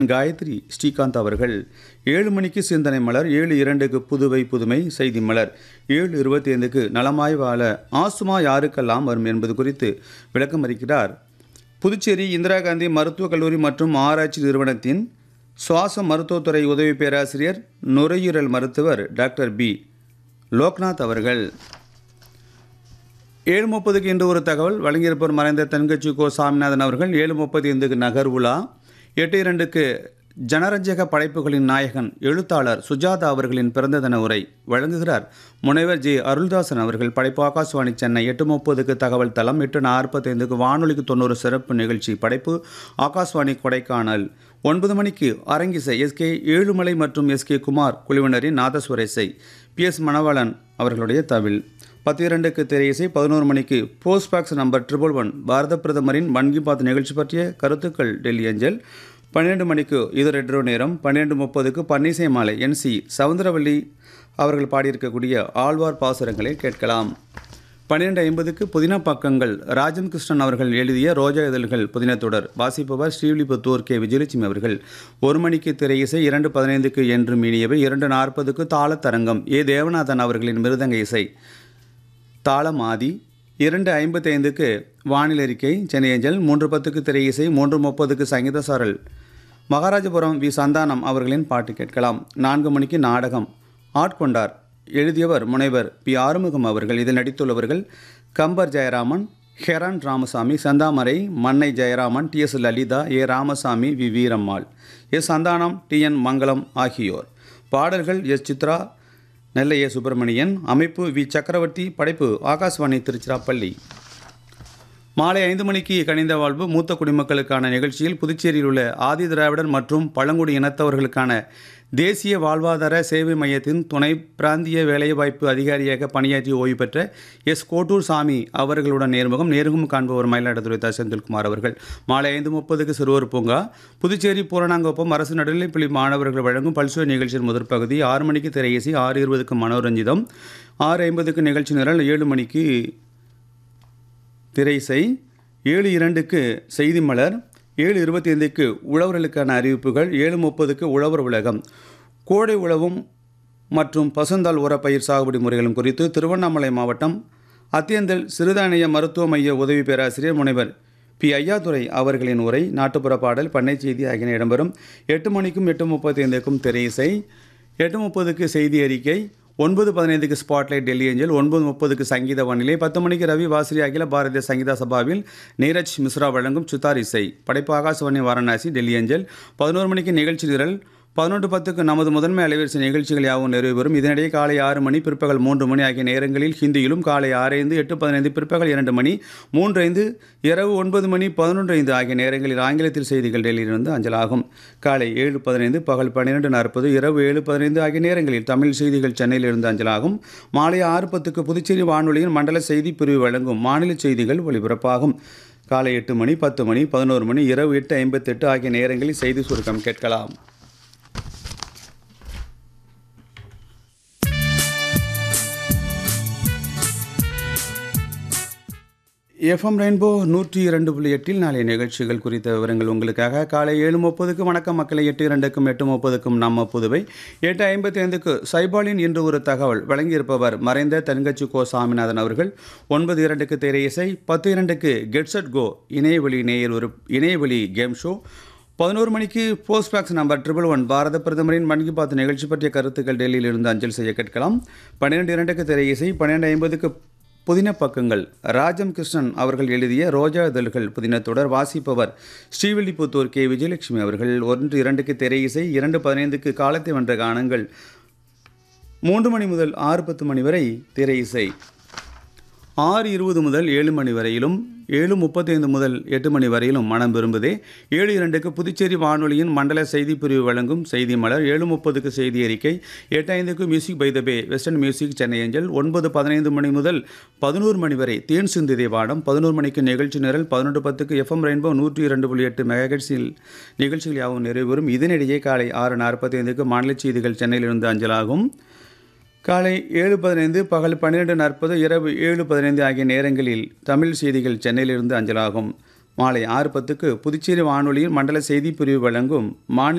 காயத்ரி ஸ்ரீகாந்த் அவர்கள் ஏழு மணிக்கு சிந்தனை மலர் ஏழு இரண்டுக்கு புதுவை புதுமை செய்தி மலர் ஏழு இருபத்தி ஐந்துக்கு நலமாய் வாழ ஆசுமா யாருக்கெல்லாம் வரும் என்பது குறித்து விளக்கம் அளிக்கிறார் புதுச்சேரி இந்திரா காந்தி மருத்துவக் கல்லூரி மற்றும் ஆராய்ச்சி நிறுவனத்தின் சுவாச மருத்துவத்துறை உதவி பேராசிரியர் நுரையீரல் மருத்துவர் டாக்டர் பி லோக்நாத் அவர்கள் ஏழு முப்பதுக்கு இன்று ஒரு தகவல் வழங்கியிருப்பவர் மறைந்த தென்கட்சி கோ சாமிநாதன் அவர்கள் ஏழு முப்பத்தி ஐந்துக்கு நகர் உலா எட்டு இரண்டுக்கு ஜனரஞ்சக படைப்புகளின் நாயகன் எழுத்தாளர் சுஜாதா அவர்களின் பிறந்த தின உரை வழங்குகிறார் முனைவர் ஜே அருள்தாசன் அவர்கள் படைப்பு ஆகாஷ்வாணி சென்னை எட்டு முப்பதுக்கு தகவல் தளம் எட்டு நாற்பத்தைந்துக்கு வானொலிக்கு தொண்ணூறு சிறப்பு நிகழ்ச்சி படைப்பு ஆகாஷ்வாணி கொடைக்கானல் ஒன்பது மணிக்கு அரங்கிசை எஸ்கே ஏழுமலை மற்றும் எஸ்கே குமார் குழுவினரின் நாதஸ்வர இசை பி எஸ் மணவாளன் அவர்களுடைய தவில் பத்து இரண்டுக்கு திரையிசை பதினோரு மணிக்கு post box number triple one பாரத பிரதமரின் மன் கி பாத் நிகழ்ச்சி பற்றிய கருத்துக்கள் டெல்லி அஞ்சல் பன்னிரெண்டு மணிக்கு இது ரெட்ரோ நேரம் பன்னிரெண்டு முப்பதுக்கு பன்னிசை மாலை என்சி சவுந்தரவல்லி அவர்கள் பாடியிருக்கக்கூடிய ஆழ்வார் பாசுரங்களை கேட்கலாம் பன்னிரெண்டு ஐம்பதுக்கு புதின பக்கங்கள் ராஜம் கிருஷ்ணன் அவர்கள் எழுதிய ரோஜா இதழ்கள் புதினத்தொடர் வாசிப்பவர் ஸ்ரீவில்லிபுத்தூர் கே விஜயலட்சுமி அவர்கள் ஒரு மணிக்கு திரையிசை இரண்டு பதினைந்துக்கு என்று மீனியவை இரண்டு நாற்பதுக்கு தாளத்தரங்கம் ஏ தேவநாதன் அவர்களின் மிருதங்க இசை தாளம் ஆதி இரண்டு ஐம்பத்தைந்துக்கு வானிலை அறிக்கை சென்னை ஏஞ்சல் மூன்று பத்துக்கு திரை இசை மூன்று முப்பதுக்கு சங்கீத சாரல் மகாராஜபுரம் வி சந்தானம் அவர்களின் பாட்டு கேட்கலாம் நான்கு மணிக்கு நாடகம் ஆட்கொண்டார் எழுதியவர் முனைவர் பி ஆறுமுகம் அவர்கள் இதில் நடித்துள்ளவர்கள் Kambar Jayaraman Heran Ramasamy Senthamarai Mannai Jayaraman T S Lalitha A Ramasamy V Veerammal S Santhanam T N Mangalam ஆகியோர் பாடல்கள் எஸ் சித்ரா நெல்லை ஏ சுப்பிரமணியன் அமைப்பு வி சக்கரவர்த்தி படைப்பு ஆகாஷ்வாணி திருச்சிராப்பள்ளி மாலை ஐந்து மணிக்கு கணித வாழ்வு மூத்த குடிமக்களுக்கான நிகழ்ச்சியில் புதுச்சேரியில் உள்ள ஆதி திராவிடர் மற்றும் பழங்குடி இனத்தவர்களுக்கான தேசிய வாழ்வாதார சேவை மையத்தின் துணை பிராந்திய வேலைவாய்ப்பு அதிகாரியாக பணியாற்றி ஓய்வு பெற்ற எஸ் கோட்டூர் சாமி அவர்களுடன் நேர்முகம் நேர்முகம் காண்பவர் மயிலாடுதுறை த செந்தில்குமார் அவர்கள் மாலை ஐந்து முப்பதுக்கு சிறுவர் பூங்கா புதுச்சேரி பூரணாங்குப்பம் அரசு நடுநிலைப்பள்ளி மாணவர்கள் வழங்கும் பல்சுவை நிகழ்ச்சியின் முதற் பகுதி ஆறு மணிக்கு திரையேசி ஆறு இருபதுக்கு மனோரஞ்சிதம் ஆறு ஐம்பதுக்கு நிகழ்ச்சி நிரல் ஏழு மணிக்கு திரைசை ஏழு இரண்டுக்கு செய்தி மலர் ஏழு இருபத்தி ஐந்துக்கு உழவர்களுக்கான அறிவிப்புகள் ஏழு முப்பதுக்கு உழவர் உலகம் கோடை உழவும் மற்றும் பசுந்தாள் உரப்பயிர் சாகுபடி முறைகளும் குறித்து திருவண்ணாமலை மாவட்டம் அத்தியந்தல் சிறுதானிய மருத்துவ மைய உதவி பேராசிரியர் முனைவர் பி ஐயாதுரை அவர்களின் உரை நாட்டுப்புற பாடல் பண்ணை செய்தி ஆகியன இடம்பெறும் எட்டு மணிக்கும் எட்டு முப்பத்தி ஐந்துக்கும் திரையிசை எட்டு முப்பதுக்கு செய்தி அறிக்கை ஒன்பது பதினைந்துக்கு ஸ்பாட்லைட் டெல்லி ஏஞ்சல் ஒன்பது முப்பதுக்கு சங்கீத வானிலை பத்து மணிக்கு ரவி வாசரி அகில பாரதிய சங்கீதா சபாவில் நீரஜ் மிஸ்ரா வழங்கும் சுத்தார் இசை படைப்பு ஆகாசவாணி வாரணாசி டெல்லி ஏஞ்சல் பதினோரு மணிக்கு நிகழ்ச்சி நிரல் பதினொன்று பத்துக்கு நமது முதன்மை அலைவரிசை நிகழ்ச்சிகள் யாவும் நிறைவு பெறும் இதனிடையே காலை ஆறு மணி பிற்பகல் மூன்று மணி ஆகிய நேரங்களில் ஹிந்தியிலும் காலை ஆறு ஐந்து எட்டு பதினைந்து பிற்பகல் இரண்டு மணி மூன்று ஐந்து இரவு ஒன்பது மணி பதினொன்று ஐந்து ஆகிய நேரங்களில் ஆங்கிலத்தில் செய்திகள் டெல்லியிலிருந்து அஞ்சலாகும் காலை ஏழு பதினைந்து பகல் பன்னிரெண்டு நாற்பது இரவு ஏழு பதினைந்து ஆகிய நேரங்களில் தமிழ் செய்திகள் சென்னையிலிருந்து அஞ்சலாகும் மாலை ஆறு பத்துக்கு புதுச்சேரி வானொலியின் மண்டல செய்தி பிரிவு வழங்கும் மாநில செய்திகள் ஒலிபரப்பாகும் காலை எட்டு மணி பத்து மணி பதினோரு மணி இரவு எட்டு ஐம்பத்தெட்டு ஆகிய நேரங்களில் செய்தி சுருக்கம் கேட்கலாம் எஃப்எம் ரெயின்போ நூற்றி இரண்டு புள்ளி எட்டில் நாளைய நிகழ்ச்சிகள் குறித்த விவரங்கள் உங்களுக்காக காலை ஏழு முப்பதுக்கு வணக்கம் மக்களை எட்டு இரண்டுக்கும் எட்டு முப்பதுக்கும் நம்ம புதுவை எட்டு ஐம்பத்தி ஐந்துக்கு சைபாலின் இன்று ஒரு தகவல் வழங்கியிருப்பவர் மறைந்த தென்கட்சி கோ சாமிநாதன் அவர்கள் ஒன்பது இரண்டுக்கு திரை இசை பத்து இரண்டுக்கு கெட்ஸட் கோ இணையவழி நேயர் ஒரு இணையவழி கேம் ஷோ பதினோரு மணிக்கு post box number triple one பாரத பிரதமரின் மன் கி பாத் நிகழ்ச்சி பற்றிய கருத்துக்கள் டெல்லியில் இருந்து அஞ்சல் செய்ய கேட்கலாம் பன்னிரெண்டு இரண்டுக்கு திரை இசை பன்னிரெண்டு ஐம்பதுக்கு புதின பக்கங்கள் ராஜம் கிருஷ்ணன் அவர்கள் எழுதிய ரோஜா இதழ்கள் புதினத்தொடர் வாசிப்பவர் ஸ்ரீவில்லிபுத்தூர் கே விஜயலட்சுமி அவர்கள் ஒன்று இரண்டுக்கு திரை இசை இரண்டு பதினைந்துக்கு காலத்தை வென்ற கானங்கள் மூன்று மணி முதல் ஆறு பத்து மணி வரை திரை இசை ஆறு இருபது முதல் ஏழு மணி வரையிலும் ஏழு முப்பத்தைந்து முதல் எட்டு மணி வரையிலும் மனம் விரும்புதே ஏழு இரண்டுக்கு புதுச்சேரி வானொலியின் மண்டல செய்தி பிரிவு வழங்கும் செய்தி மலர் ஏழு முப்பதுக்கு செய்தி அறிக்கை எட்டு ஐந்துக்கு music by the bay western music Chennai angel ஒன்பது பதினைந்து மணி முதல் பதினோரு மணி வரை தேன் சிந்திதை வாடம் பதினோரு மணிக்கு நிகழ்ச்சி நிரல் பதினொன்று பத்துக்கு எஃப்எம் ரெயின்போ நூற்றி இரண்டு புள்ளி எட்டு மெகாஹெட்ஸில் நிகழ்ச்சிகள் யாவும் நிறைவேறும் இதனிடையே காலை ஆறு நாற்பத்தி ஐந்துக்கு மாநில செய்திகள் சென்னையிலிருந்து அஞ்சலாகும் காலை ஏழு பதினைந்து பகல் பன்னிரெண்டு நாற்பது இரவு ஏழு பதினைந்து ஆகிய நேரங்களில் தமிழ் செய்திகள் சென்னையிலிருந்து அஞ்சலாகும் மாலை ஆறு பத்துக்கு புதுச்சேரி வானொலியின் மண்டல செய்திப் பிரிவு வழங்கும் மாநில